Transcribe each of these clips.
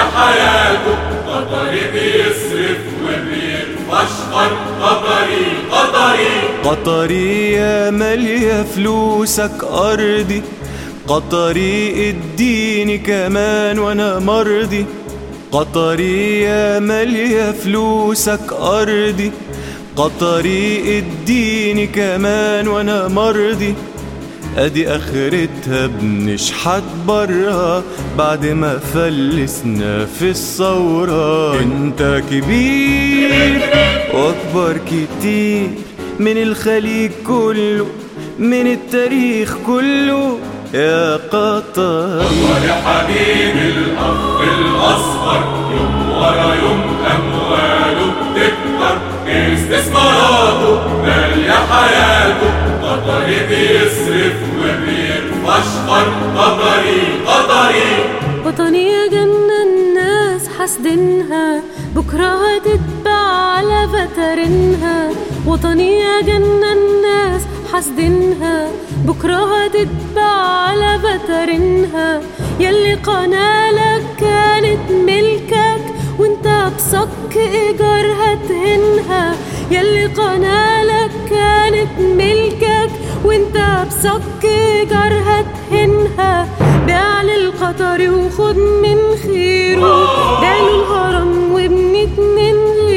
يا حياته قطري بيصرف وبيتفشخر قطري قطري قطري يا مالية فلوسك أرضي قطري اديني كمان وانا مرضي قطري يا مالية فلوسك أرضي قطري اديني كمان وانا مرضي ادي اخرتها بنشحت برا بعد ما فلسنا في الثورة انت كبير واكبر كتير من الخليج كله من التاريخ كله يا قطري يا حبيب الأخ الأصغر يوم ورا يوم أمواله بتكتر استثماراته مالية حياته قطري بيصرف وبيتفشخر قطري قطري وطنية جنة الناس حاسدينها بكرة هتتباع على فترنها وطنية جنة الناس حاسدينها بكرة هتتباع على فترنها يلي قنالك كانت ملكك وانت بصك ايجار هتهنها يلي قنالك كانت ملكك وانت بصك ايجار هتهنها بيع للقطري وخد من خيره بيع له الهرم وابني اتنين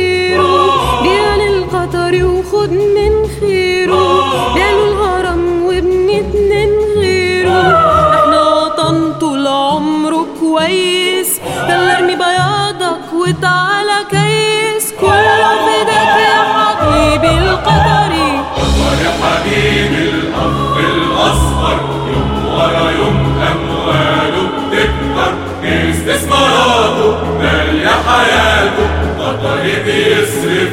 غيره بيع للقطري وخد من خيره بيع له الهرم وابني اتنين غيره احنا وطن طول عمره كويس يلا ارمي بياضك وتعالى كيس كله فداك يا حبيبي القطري يا حبيب الأخ الأصغر يوم ورا يوم أمواله بتكتر استثماراته مالية حياته قطري بيصرف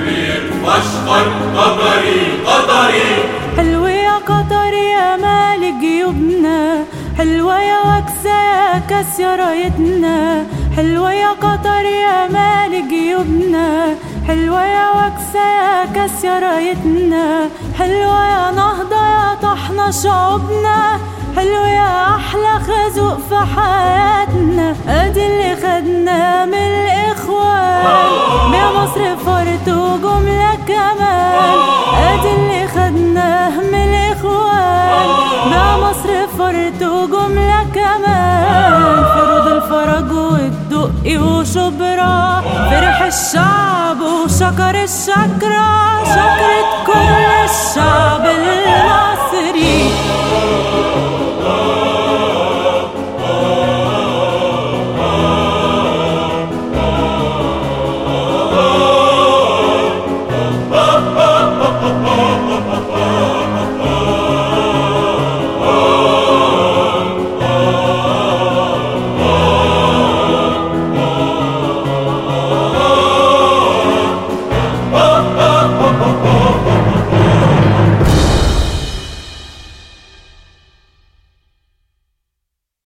وبيتفشخر قطري قطري حلوة يا قطر يا مال جيوبنا حلوة يا وكسة يا كاس يا رايتنا حلوة يا قطر يا مال جيوبنا حلوة يا وكسة يا كاس يا رايتنا حلوة يا نهضة يا طحنا شعوبنا حلوة يا أحلى خازوق في حياتنا أدي اللي خدناه من الإخوان بيا مصر فرد وجملة كمان أدي اللي خدناه من الإخوان بيا مصر فرد وجملة كمان فرود الفرج والدقي وشبرا فرح الشعب وشكر الشكرة شكرا